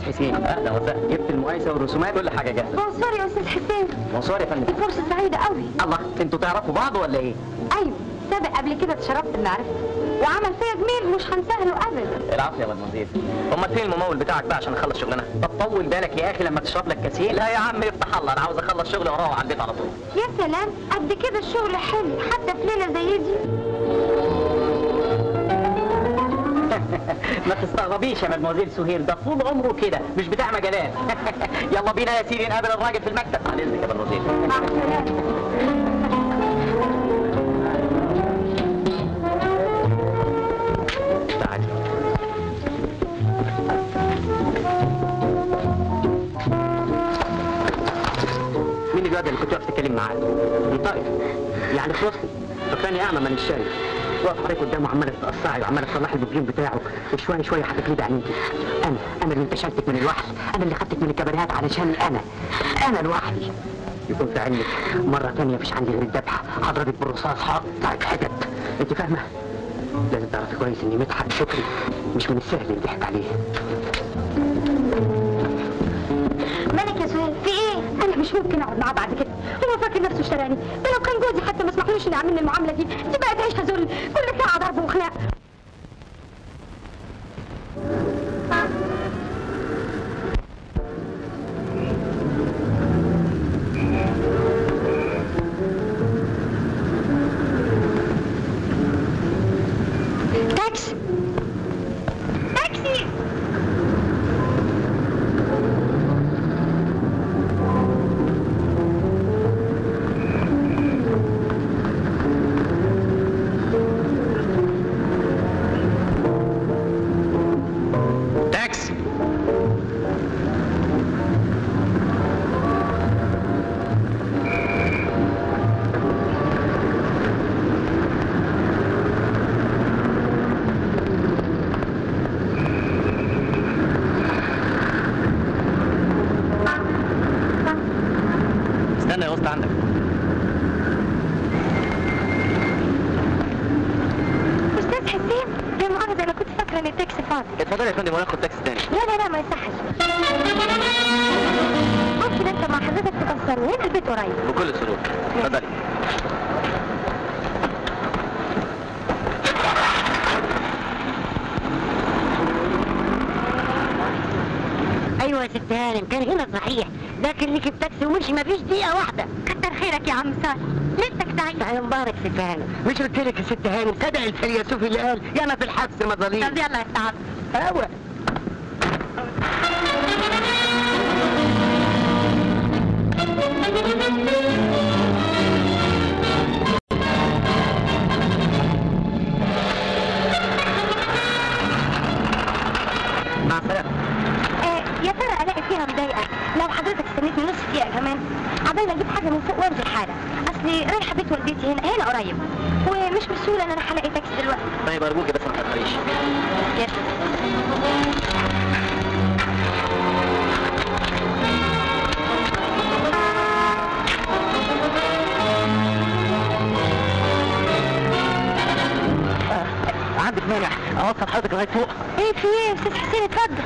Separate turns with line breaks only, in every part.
حسين اهلا وسهلا جبت المقايسه والرسومات كل حاجه جاهزه
بونسور يا استاذ حسين
بونسوار يا فندم
دي فرصه سعيده قوي
الله انتوا تعرفوا بعض ولا ايه
ايوه سابق قبل كده اتشرفت بمعرفته وعمل فيا جميل مش هنساه له ابدا
العافيه يا مدمزيل امال فين الممول بتاعك بقى عشان اخلص شغلنا طب طول بالك يا اخي لما تشرب لك كاسين لا يا عم افتح الله انا عاوز اخلص شغلي واروح على البيت على طول
يا سلام قد كده الشغل حلو حتى في ليله زي دي
ما تستغربيش يا مدموزيل سهير ده طول عمره كده مش بتاع مجالات يلا بينا يا سيدي نقابل الراجل في المكتب على اذنك يا مدموزيل
مع السلامه
تعالي مين الواد اللي كنت واقف تتكلم معاه؟ انطقي يعني خلصتي فكاني اعمى من الشايف واقف عليك قدامه عماله تقصعي وعماله تصلحي البوبلين بتاعه وشويه شويه هتفلدي عينيكي انا انا اللي انتشلتك من الوحل انا اللي خدتك من الكباريهات علشاني انا انا لوحدي يكون في علمك مرة تانية مفيش عندي غير الذبحة هضربك بالرصاص هقطعك حتت انت فاهمة؟ لازم تعرفي كويس ان مدحت شكري مش من السهل اللي ضحك عليه
مالك يا سهيل في ايه انا مش ممكن اقعد معاه بعد كده هو فاكر نفسه اشتراني ده لو كان جوزي حتى ما اسمحلوش اني اعمل المعامله دي دي بقت عيشها ذل كل ساعه ضرب وخناق تاكسي تاكسي
تاكسي استنى يا وسط عندك
استاذ حسين يا مؤاخذة انا كنت فاكرة ان التاكسي فاضي
اتفضل يا فندم وناخد تاكسي تاني
لا لا لا ما يصحش ممكن انت مع حضرتك تكسرني هنا البيت قريب
بكل سرور اتفضلي
ايوه يا ست هانم كان هنا صحيح لكن ليك التاكسي ومشي ما فيش دقيقه واحده
كتر خيرك يا عم صالح لسه سعيد
يا مبارك ست هانم مش قلت لك يا ست هانم صدق الفيلسوف اللي قال يا انا في الحبس مظاليم
طب يلا يا سعد
ايوه
مع السلامة
آه يا ترى الاقي فيها مضايقة لو حضرتك استنيتني نص دقيقة كمان عبال ما اجيب حاجة من فوق وانزل حالا اصلي رايحة بيت والدتي هنا هنا قريب ومش بسهولة ان انا هلاقي تاكسي دلوقتي
طيب ارجوكي بس ما تاخريش
يس
عندك مانع اوصل حضرتك لغايه فوق
ايه في ايه يا استاذ حسين اتفضل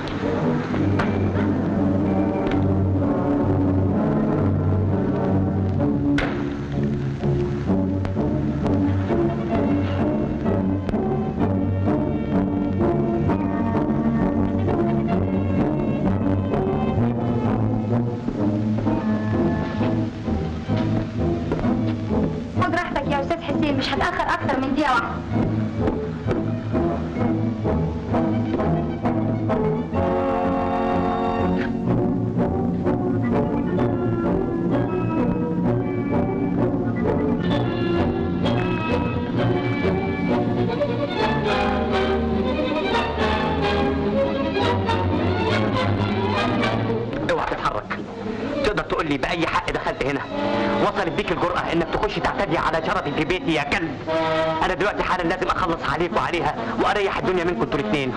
خد راحتك يا استاذ حسين مش هتاخر اكتر من دقيقه واحده
اوعى تتحرك تقدر تقول لي باي حق دخلت هنا وصلت بيك الجرأة انك تخش تعتدي على شرفي في بيتي يا كلب انا دلوقتي حالا لازم اخلص عليك وعليها واريح الدنيا منكم انتوا الاثنين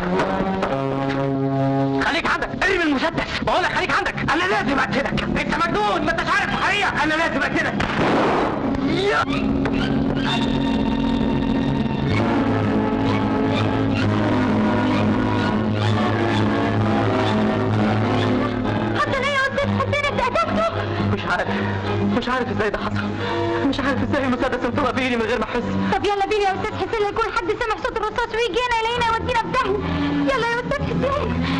خليك عندك ارمي المسدس بقول لك خليك عندك انا لازم اقتلك انت مجنون ما انتش عارف الحقيقه انا لازم اقتلك زي ده حصل مش عارف ازاي المسدس انطلق في ايدي من غير ما احس
طب يلا بينا يا استاذ حسين لا يكون حد سمع صوت الرصاص ويجي هنا يلاقينا يودينا في داهيه يلا يا استاذ حسين